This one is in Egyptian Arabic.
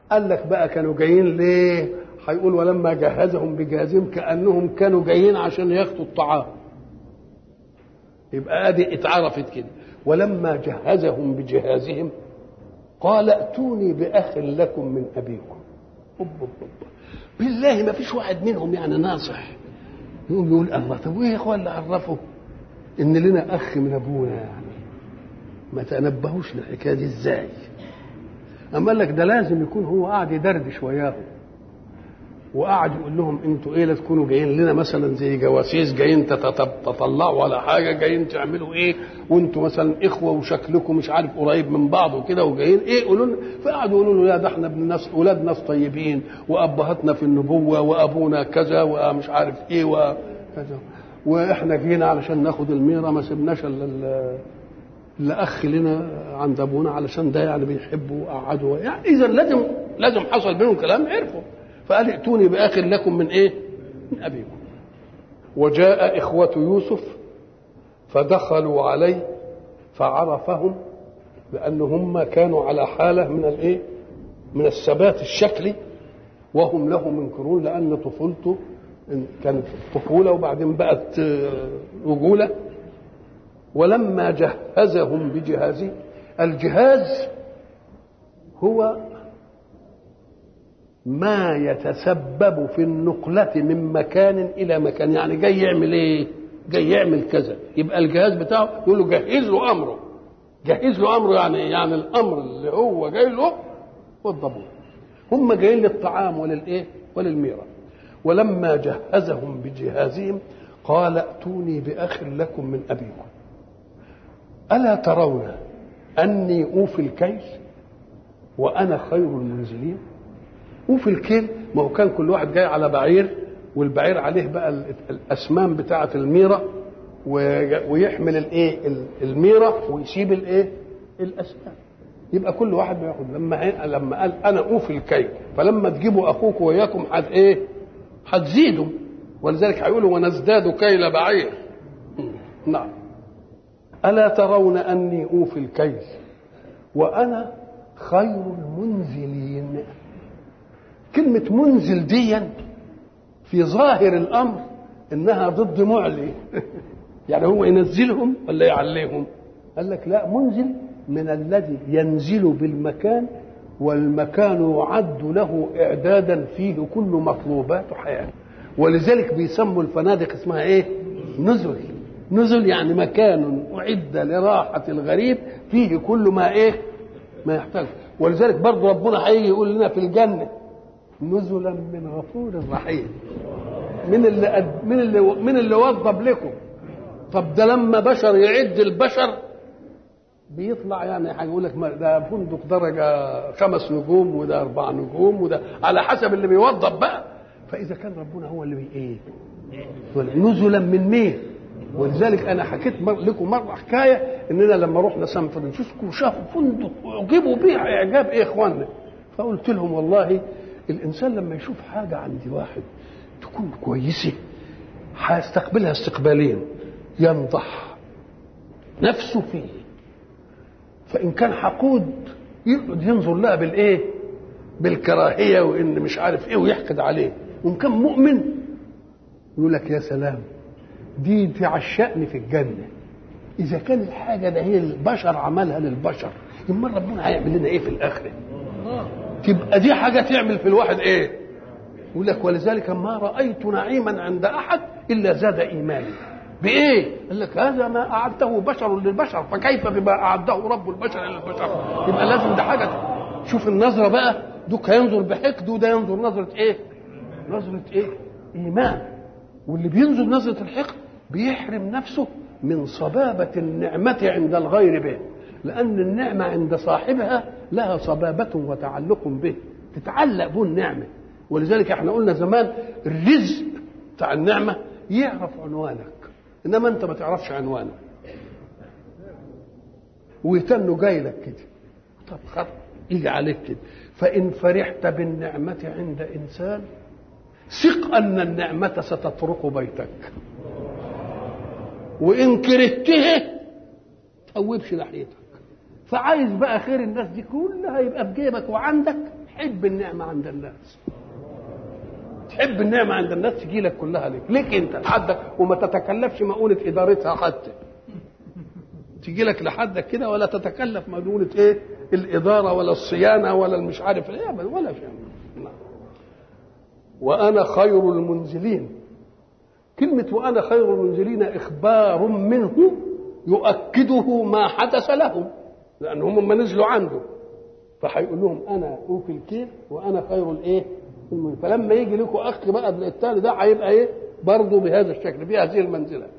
قال لك بقى كانوا جايين ليه هيقول ولما جهزهم بجهازهم كانهم كانوا جايين عشان ياخدوا الطعام يبقى ادي اتعرفت كده ولما جهزهم بجهازهم قال ائتوني باخ لكم من ابيكم أوب أوب أوب. بالله ما فيش واحد منهم يعني ناصح يقوم يقول الله طب وايه يا اخوان اللي عرفوا ان لنا اخ من ابونا يعني ما تنبهوش للحكايه دي ازاي اما قال لك ده لازم يكون هو قاعد يدردش وياهم وقعد يقول لهم انتوا ايه لا تكونوا جايين لنا مثلا زي جواسيس جايين تتط- تطلعوا على حاجه جايين تعملوا ايه وانتوا مثلا اخوه وشكلكم مش عارف قريب من بعض وكده وجايين ايه قولوا لنا فقعدوا يقولوا له لا ده احنا ابن ناس اولاد ناس طيبين وابهاتنا في النبوه وابونا كذا ومش عارف ايه وكذا واحنا جينا علشان ناخد الميره ما سبناش الا ال- اللي اخ لنا عند ابونا علشان ده يعني بيحبه وقعدوا يعني اذا لازم لازم حصل بينهم كلام عرفوا فقال ائتوني باخ لكم من ايه؟ من ابيكم وجاء اخوه يوسف فدخلوا عليه فعرفهم لان هم كانوا على حاله من الايه؟ من الثبات الشكلي وهم له منكرون لان طفولته كانت طفوله وبعدين بقت آه، رجوله ولما جهزهم بجهازه الجهاز هو ما يتسبب في النقلة من مكان إلى مكان يعني جاي يعمل إيه جاي يعمل كذا يبقى الجهاز بتاعه يقول له جهز له أمره جهز له أمره يعني إيه؟ يعني الأمر اللي هو جاي له والضبط هم جايين للطعام وللإيه وللميرة ولما جهزهم بجهازهم قال ائتوني بأخ لكم من أبيكم ألا ترون أني أوفي الكيل وأنا خير المنزلين وفي الكيل ما هو كان كل واحد جاي على بعير والبعير عليه بقى ال- الاسمام بتاعه الميره و- ويحمل الايه ال- الميره ويسيب الايه الاسمام يبقى كل واحد بياخد لما ع- لما قال انا اوفي الكيل فلما تجيبوا اخوك وياكم حد ايه هتزيدوا ولذلك هيقولوا ونزداد كيل بعير نعم الا ترون اني اوفي الكيل وانا خير المنزلين كلمة منزل ديا في ظاهر الأمر إنها ضد معلي يعني هو ينزلهم ولا يعليهم قال لك لا منزل من الذي ينزل بالمكان والمكان يعد له إعدادا فيه كل مطلوبات حياة ولذلك بيسموا الفنادق اسمها إيه نزل نزل يعني مكان أعد لراحة الغريب فيه كل ما إيه ما يحتاج ولذلك برضه ربنا هيجي يقول لنا في الجنه نزلا من غفور رحيم من اللي قد من اللي من اللي وضب لكم طب ده لما بشر يعد البشر بيطلع يعني هيقول لك ما- ده فندق درجه خمس نجوم وده اربع نجوم وده على حسب اللي بيوضب بقى فاذا كان ربنا هو اللي بي ايه نزلا من مين ولذلك انا حكيت مر لكم مره حكايه اننا لما رحنا سان فرانسيسكو وشافوا فندق اعجبوا به اعجاب ايه اخواننا فقلت لهم والله الانسان لما يشوف حاجه عند واحد تكون كويسه هيستقبلها استقبالين ينضح نفسه فيه فان كان حقود يقعد ينظر لها بالايه بالكراهيه وان مش عارف ايه ويحقد عليه وان كان مؤمن يقول لك يا سلام دي تعشقني في الجنه اذا كان الحاجه ده هي البشر عملها للبشر امال ربنا هيعمل لنا ايه في الاخره تبقى دي حاجه تعمل في الواحد ايه يقول لك ولذلك ما رايت نعيما عند احد الا زاد ايماني بايه قال لك هذا ما اعده بشر للبشر فكيف بما اعده رب البشر للبشر يبقى لازم ده حاجه شوف النظره بقى دوك هينظر بحقد وده ينظر نظره ايه نظره ايه ايمان واللي بينظر نظره الحقد بيحرم نفسه من صبابه النعمه عند الغير به لان النعمه عند صاحبها لها صبابه وتعلق به تتعلق به النعمه ولذلك احنا قلنا زمان الرزق بتاع النعمه يعرف عنوانك انما انت ما تعرفش عنوانك ويتنه جاي لك كده طب خط يجي عليك كده فان فرحت بالنعمه عند انسان ثق ان النعمه ستطرق بيتك وان كرهته توبش ناحيتك فعايز بقى خير الناس دي كلها يبقى في جيبك وعندك تحب النعمه عند الناس تحب النعمه عند الناس تجي لك كلها ليك ليك انت لحدك وما تتكلفش مؤونه ادارتها حتى تجي لك لحدك كده ولا تتكلف مؤونه ايه الاداره ولا الصيانه ولا المش عارف ايه ولا شيء وانا خير المنزلين كلمه وانا خير المنزلين اخبار منه يؤكده ما حدث لهم لان هم ما نزلوا عنده فهيقول لهم انا اوفي الكيل وانا خير الايه فلما يجي لكم اخ بقى الثاني ده هيبقى ايه برضه بهذا الشكل بهذه المنزله